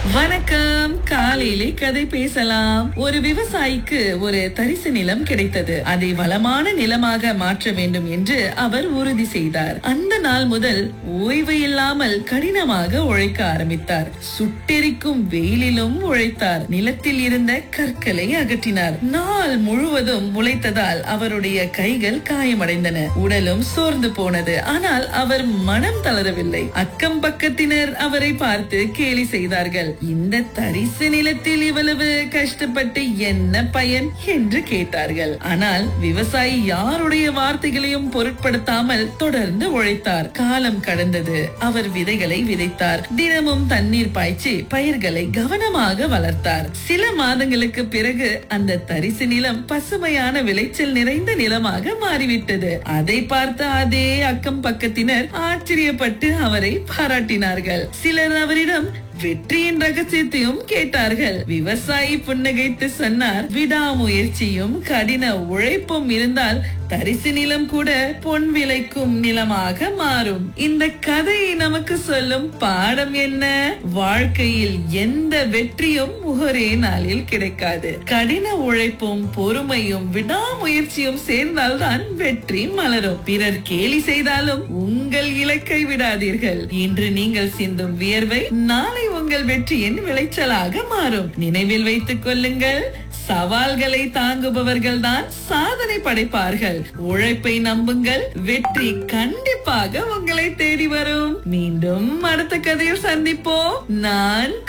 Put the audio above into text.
வணக்கம் காலையிலே கதை பேசலாம் ஒரு விவசாயிக்கு ஒரு தரிசு நிலம் கிடைத்தது அதை வளமான நிலமாக மாற்ற வேண்டும் என்று அவர் உறுதி செய்தார் அந்த நாள் முதல் ஓய்வு இல்லாமல் கடினமாக உழைக்க ஆரம்பித்தார் சுட்டெரிக்கும் வெயிலிலும் உழைத்தார் நிலத்தில் இருந்த கற்களை அகற்றினார் நாள் முழுவதும் உழைத்ததால் அவருடைய கைகள் காயமடைந்தன உடலும் சோர்ந்து போனது ஆனால் அவர் மனம் தளரவில்லை அக்கம் பக்கத்தினர் அவரை பார்த்து கேலி செய்தார்கள் இந்த தரிசு நிலத்தில் இவ்வளவு கஷ்டப்பட்டு என்ன பயன் என்று கேட்டார்கள் ஆனால் விவசாயி யாருடைய வார்த்தைகளையும் பொருட்படுத்தாமல் தொடர்ந்து உழைத்தார் காலம் கடந்தது அவர் விதைகளை விதைத்தார் தினமும் தண்ணீர் பாய்ச்சி பயிர்களை கவனமாக வளர்த்தார் சில மாதங்களுக்கு பிறகு அந்த தரிசு நிலம் பசுமையான விளைச்சல் நிறைந்த நிலமாக மாறிவிட்டது அதை பார்த்த அதே அக்கம் பக்கத்தினர் ஆச்சரியப்பட்டு அவரை பாராட்டினார்கள் சிலர் அவரிடம் வெற்றியின் ரகசியத்தையும் கேட்டார்கள் விவசாயி புன்னகைத்து சொன்னார் விடாமுயற்சியும் கடின உழைப்பும் இருந்தால் தரிசு நிலம் கூட பொன் விளைக்கும் நிலமாக மாறும் இந்த கதை நமக்கு சொல்லும் பாடம் என்ன வாழ்க்கையில் எந்த வெற்றியும் ஒரே நாளில் கிடைக்காது கடின உழைப்பும் பொறுமையும் விடாமுயற்சியும் சேர்ந்தால்தான் வெற்றி மலரும் பிறர் கேலி செய்தாலும் உங்கள் இலக்கை விடாதீர்கள் இன்று நீங்கள் சிந்தும் வியர்வை நாளை உங்கள் வெற்றியின் விளைச்சலாக மாறும் நினைவில் வைத்துக் கொள்ளுங்கள் சவால்களை தாங்குபவர்கள் தான் சாதனை படைப்பார்கள் உழைப்பை நம்புங்கள் வெற்றி கண்டிப்பாக உங்களை தேடி வரும் மீண்டும் அடுத்த கதையில் சந்திப்போம் நான்